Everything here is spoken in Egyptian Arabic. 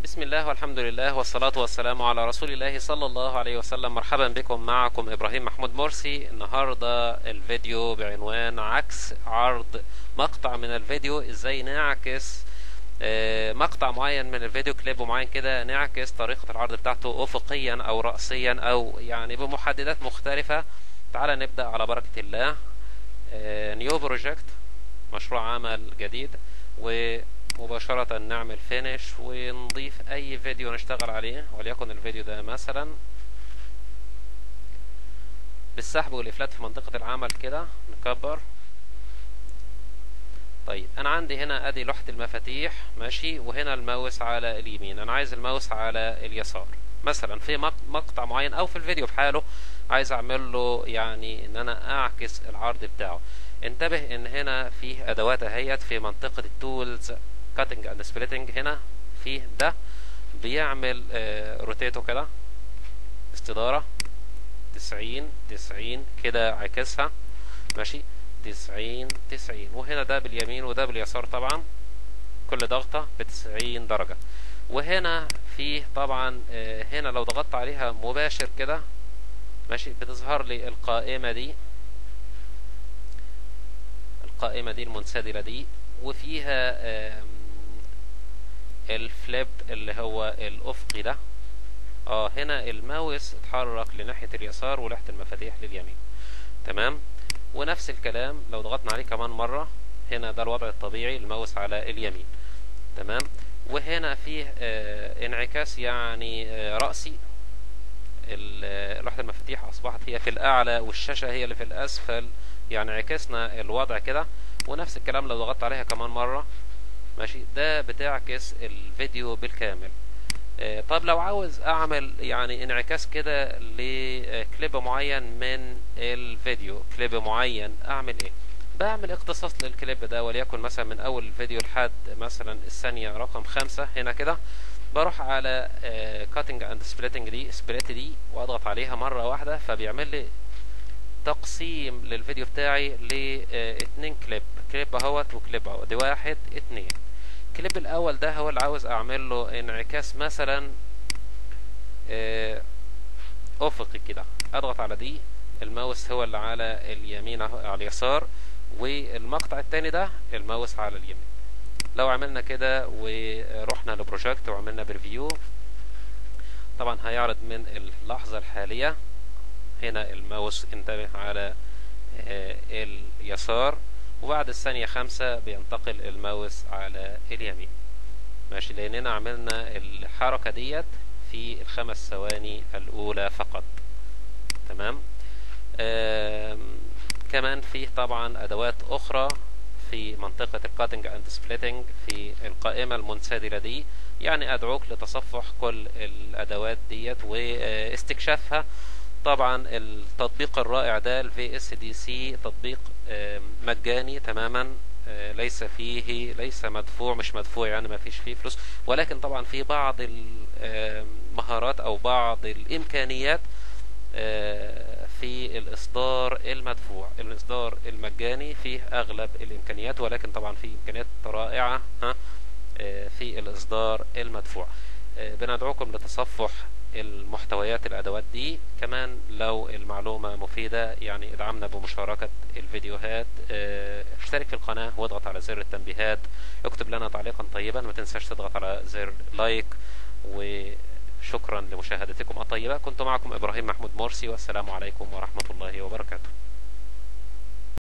بسم الله والحمد لله والصلاة والسلام على رسول الله صلى الله عليه وسلم مرحبا بكم معكم إبراهيم محمود مرسي النهاردة الفيديو بعنوان عكس عرض مقطع من الفيديو ازاي نعكس آه، مقطع معين من الفيديو كليب معين كده نعكس طريقة العرض بتاعته أفقيا أو رأسيا أو يعني بمحددات مختلفة تعال نبدأ على بركة الله نيو بروجكت مشروع عمل جديد ومباشرة نعمل فينش ونضيف أي فيديو نشتغل عليه وليكن الفيديو ده مثلا بالسحب والإفلات في منطقة العمل كده نكبر طيب انا عندي هنا ادي لوحة المفاتيح ماشي وهنا الماوس على اليمين انا عايز الماوس على اليسار مثلا في مقطع معين او في الفيديو بحاله عايز اعمل له يعني ان انا اعكس العرض بتاعه انتبه ان هنا فيه ادوات اهيت في منطقة التولز كاتنج اند سبليتنج هنا فيه ده بيعمل آه روتيتو كده استدارة تسعين تسعين كده عكسها ماشي تسعين تسعين وهنا ده باليمين وده باليسار طبعا كل ضغطة بتسعين درجة وهنا فيه طبعا آه هنا لو ضغطت عليها مباشر كده ماشي بتظهر لي القائمة دي القائمة دي المنسدلة دي وفيها الفليب اللي هو الأفقي ده اه هنا الماوس اتحرك لناحية اليسار وناحية المفاتيح لليمين تمام ونفس الكلام لو ضغطنا عليه كمان مرة هنا ده الوضع الطبيعي الماوس على اليمين تمام وهنا فيه آه انعكاس يعني آه رأسي لوحة المفاتيح أصبحت هي في الأعلى والشاشة هي اللي في الأسفل يعني عكسنا الوضع كده ونفس الكلام لو ضغطت عليها كمان مرة ماشي ده بتعكس الفيديو بالكامل آه طب لو عاوز اعمل يعني انعكاس كده لكليب معين من الفيديو كليب معين اعمل ايه بعمل اختصاص للكليب ده وليكن مثلا من اول الفيديو لحد مثلا الثانية رقم خمسة هنا كده بروح على كاتنج اند سبليتنج دي سبليت دي واضغط عليها مرة واحدة فبيعمل لي تقسيم للفيديو بتاعي لاتنين كليب كليب اهوت وكليب اهوت دي واحد اتنين الكليب الاول ده هو اللي عاوز اعمل له انعكاس مثلا افقي كده اضغط على دي الماوس هو اللي على اليمين على اليسار والمقطع التاني ده الماوس على اليمين لو عملنا كده ورحنا لبروجكت وعملنا بريفيو طبعا هيعرض من اللحظة الحالية هنا الماوس انتبه على اليسار وبعد الثانية خمسة بينتقل الماوس على اليمين ماشي لأننا عملنا الحركة ديت في الخمس ثواني الأولى فقط تمام كمان فيه طبعا أدوات أخرى في منطقة الكاتنج اند سبليتنج في القائمة المنسدلة دي يعني أدعوك لتصفح كل الأدوات ديت واستكشافها طبعا التطبيق الرائع ده ال VSDC تطبيق مجاني تماما ليس فيه ليس مدفوع مش مدفوع يعني ما فيش فيه فلوس ولكن طبعا في بعض المهارات او بعض الامكانيات في الاصدار المدفوع الاصدار المجاني فيه اغلب الامكانيات ولكن طبعا في امكانيات رائعة في الاصدار المدفوع بندعوكم لتصفح المحتويات الادوات دي كمان لو المعلومة مفيدة يعني ادعمنا بمشاركة الفيديوهات اه اشترك في القناة واضغط على زر التنبيهات اكتب لنا تعليقا طيبا ما تنساش تضغط على زر لايك وشكرا لمشاهدتكم الطيبة كنت معكم ابراهيم محمود مرسي والسلام عليكم ورحمة الله وبركاته